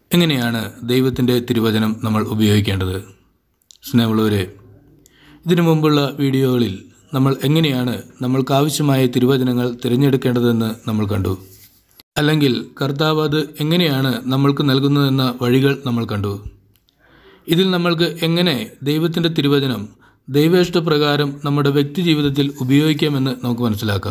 എങ്ങനെയാണ് ദൈവത്തിൻ്റെ തിരുവചനം നമ്മൾ ഉപയോഗിക്കേണ്ടത് സ്നേഹമുള്ളവരെ ഇതിനു മുമ്പുള്ള വീഡിയോകളിൽ നമ്മൾ എങ്ങനെയാണ് നമ്മൾക്ക് ആവശ്യമായ തിരുവചനങ്ങൾ തിരഞ്ഞെടുക്കേണ്ടതെന്ന് നമ്മൾ കണ്ടു അല്ലെങ്കിൽ കർത്താവ് അത് എങ്ങനെയാണ് നമ്മൾക്ക് നൽകുന്നതെന്ന വഴികൾ നമ്മൾ കണ്ടു ഇതിൽ നമ്മൾക്ക് എങ്ങനെ ദൈവത്തിൻ്റെ തിരുവചനം ദൈവേഷ്ടപ്രകാരം നമ്മുടെ വ്യക്തി ജീവിതത്തിൽ ഉപയോഗിക്കാമെന്ന് നമുക്ക് മനസ്സിലാക്കാം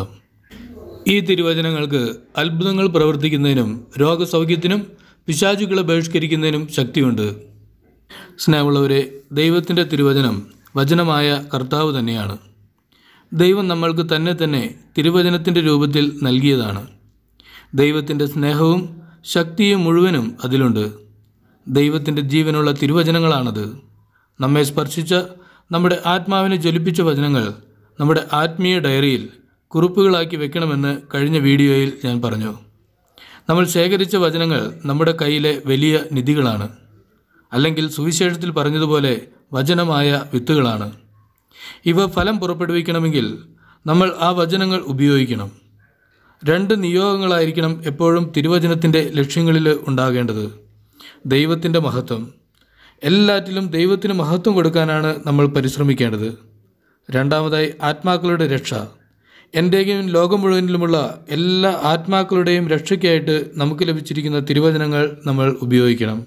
ഈ തിരുവചനങ്ങൾക്ക് അത്ഭുതങ്ങൾ പ്രവർത്തിക്കുന്നതിനും രോഗസൗഖ്യത്തിനും പിശാചുക്കളെ ബഹിഷ്കരിക്കുന്നതിനും ശക്തിയുണ്ട് സ്നേഹമുള്ളവരെ ദൈവത്തിൻ്റെ തിരുവചനം വചനമായ കർത്താവ് തന്നെയാണ് ദൈവം നമ്മൾക്ക് തന്നെ തന്നെ തിരുവചനത്തിൻ്റെ രൂപത്തിൽ നൽകിയതാണ് ദൈവത്തിൻ്റെ സ്നേഹവും ശക്തിയും മുഴുവനും അതിലുണ്ട് ദൈവത്തിൻ്റെ ജീവനുള്ള തിരുവചനങ്ങളാണത് നമ്മെ സ്പർശിച്ച നമ്മുടെ ആത്മാവിനെ ജ്വലിപ്പിച്ച വചനങ്ങൾ നമ്മുടെ ആത്മീയ ഡയറിയിൽ കുറിപ്പുകളാക്കി വെക്കണമെന്ന് കഴിഞ്ഞ വീഡിയോയിൽ ഞാൻ പറഞ്ഞു നമ്മൾ ശേഖരിച്ച വചനങ്ങൾ നമ്മുടെ കയ്യിലെ വലിയ നിധികളാണ് അല്ലെങ്കിൽ സുവിശേഷത്തിൽ പറഞ്ഞതുപോലെ വചനമായ വിത്തുകളാണ് ഇവ ഫലം പുറപ്പെടുവിക്കണമെങ്കിൽ നമ്മൾ ആ വചനങ്ങൾ ഉപയോഗിക്കണം രണ്ട് നിയോഗങ്ങളായിരിക്കണം എപ്പോഴും തിരുവചനത്തിൻ്റെ ലക്ഷ്യങ്ങളിൽ ഉണ്ടാകേണ്ടത് ദൈവത്തിൻ്റെ മഹത്വം എല്ലാറ്റിലും ദൈവത്തിന് മഹത്വം കൊടുക്കാനാണ് നമ്മൾ പരിശ്രമിക്കേണ്ടത് രണ്ടാമതായി ആത്മാക്കളുടെ രക്ഷ എൻ്റെയും ലോകം മുഴുവനിലുമുള്ള എല്ലാ ആത്മാക്കളുടെയും രക്ഷയ്ക്കായിട്ട് നമുക്ക് ലഭിച്ചിരിക്കുന്ന തിരുവചനങ്ങൾ നമ്മൾ ഉപയോഗിക്കണം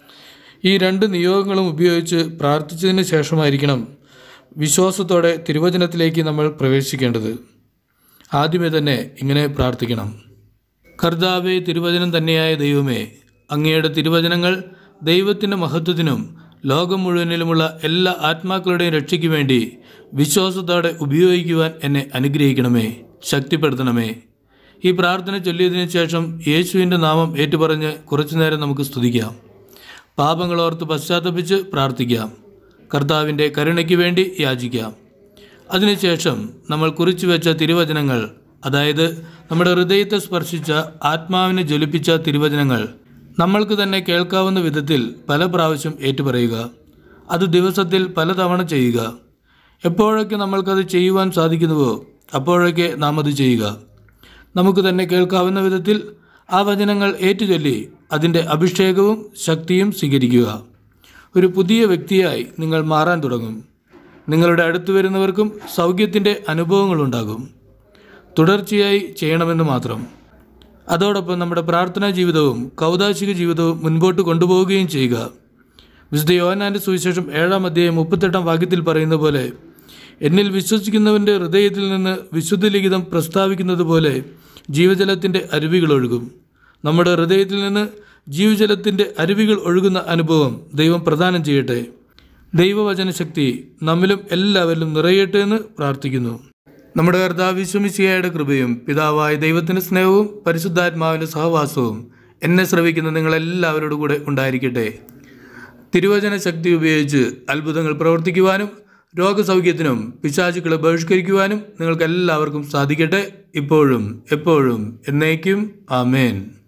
ഈ രണ്ട് നിയോഗങ്ങളും ഉപയോഗിച്ച് പ്രാർത്ഥിച്ചതിന് ശേഷമായിരിക്കണം വിശ്വാസത്തോടെ തിരുവചനത്തിലേക്ക് നമ്മൾ പ്രവേശിക്കേണ്ടത് ആദ്യമേ തന്നെ ഇങ്ങനെ പ്രാർത്ഥിക്കണം കർത്താവെ തിരുവചനം തന്നെയായ ദൈവമേ അങ്ങയുടെ തിരുവചനങ്ങൾ ദൈവത്തിൻ്റെ മഹത്വത്തിനും ലോകം മുഴുവനിലുമുള്ള എല്ലാ ആത്മാക്കളുടെയും രക്ഷയ്ക്ക് വേണ്ടി വിശ്വാസത്തോടെ ഉപയോഗിക്കുവാൻ എന്നെ അനുഗ്രഹിക്കണമേ ശക്തിപ്പെടുത്തണമേ ഈ പ്രാർത്ഥന ചൊല്ലിയതിനു ശേഷം യേശുവിൻ്റെ നാമം ഏറ്റുപറഞ്ഞ് കുറച്ചു നേരം നമുക്ക് സ്തുതിക്കാം പാപങ്ങളോർത്ത് പശ്ചാത്തപിച്ച് പ്രാർത്ഥിക്കാം കർത്താവിൻ്റെ കരുണയ്ക്ക് വേണ്ടി യാചിക്കാം അതിനുശേഷം നമ്മൾ കുറിച്ചു വെച്ച തിരുവചനങ്ങൾ അതായത് നമ്മുടെ ഹൃദയത്തെ സ്പർശിച്ച ആത്മാവിനെ ജ്വലിപ്പിച്ച തിരുവചനങ്ങൾ നമ്മൾക്ക് തന്നെ കേൾക്കാവുന്ന വിധത്തിൽ പല പ്രാവശ്യം ഏറ്റുപറയുക അത് ദിവസത്തിൽ പലതവണ ചെയ്യുക എപ്പോഴൊക്കെ നമ്മൾക്കത് ചെയ്യുവാൻ സാധിക്കുന്നുവോ അപ്പോഴൊക്കെ നാം അത് ചെയ്യുക നമുക്ക് തന്നെ കേൾക്കാവുന്ന വിധത്തിൽ ആ വചനങ്ങൾ ഏറ്റുചൊല്ലി അതിൻ്റെ അഭിഷേകവും ശക്തിയും സ്വീകരിക്കുക ഒരു പുതിയ വ്യക്തിയായി നിങ്ങൾ മാറാൻ തുടങ്ങും നിങ്ങളുടെ അടുത്ത് വരുന്നവർക്കും സൗഖ്യത്തിൻ്റെ അനുഭവങ്ങളുണ്ടാകും തുടർച്ചയായി ചെയ്യണമെന്ന് മാത്രം അതോടൊപ്പം നമ്മുടെ പ്രാർത്ഥനാ ജീവിതവും കൗതാശിക ജീവിതവും മുൻപോട്ട് കൊണ്ടുപോവുകയും ചെയ്യുക വിശുദ്ധ യോഹന്നാൻ്റെ സുവിശേഷം ഏഴാം അധ്യായം മുപ്പത്തെട്ടാം വാക്യത്തിൽ പറയുന്ന പോലെ എന്നിൽ വിശ്വസിക്കുന്നവൻ്റെ ഹൃദയത്തിൽ നിന്ന് വിശുദ്ധ ലിഖിതം പ്രസ്താവിക്കുന്നത് പോലെ ജീവജലത്തിൻ്റെ അരുവികൾ ഒഴുകും നമ്മുടെ ഹൃദയത്തിൽ നിന്ന് ജീവജലത്തിൻ്റെ അരുവികൾ ഒഴുകുന്ന അനുഭവം ദൈവം പ്രദാനം ചെയ്യട്ടെ ദൈവവചന ശക്തി നമ്മിലും എല്ലാവരിലും നിറയട്ടെ എന്ന് പ്രാർത്ഥിക്കുന്നു നമ്മുടെ കർത്താവ് വിശ്വമിശിയായുടെ കൃപയും പിതാവായ ദൈവത്തിൻ്റെ സ്നേഹവും പരിശുദ്ധാത്മാവിൻ്റെ സഹവാസവും എന്നെ ശ്രവിക്കുന്ന നിങ്ങളെല്ലാവരോടും കൂടെ ഉണ്ടായിരിക്കട്ടെ തിരുവചന ശക്തി ഉപയോഗിച്ച് അത്ഭുതങ്ങൾ പ്രവർത്തിക്കുവാനും രോഗസൗഖ്യത്തിനും പിശാചുക്കളെ ബഹിഷ്കരിക്കുവാനും നിങ്ങൾക്ക് എല്ലാവർക്കും സാധിക്കട്ടെ ഇപ്പോഴും എപ്പോഴും എന്നേക്കും ആമേൻ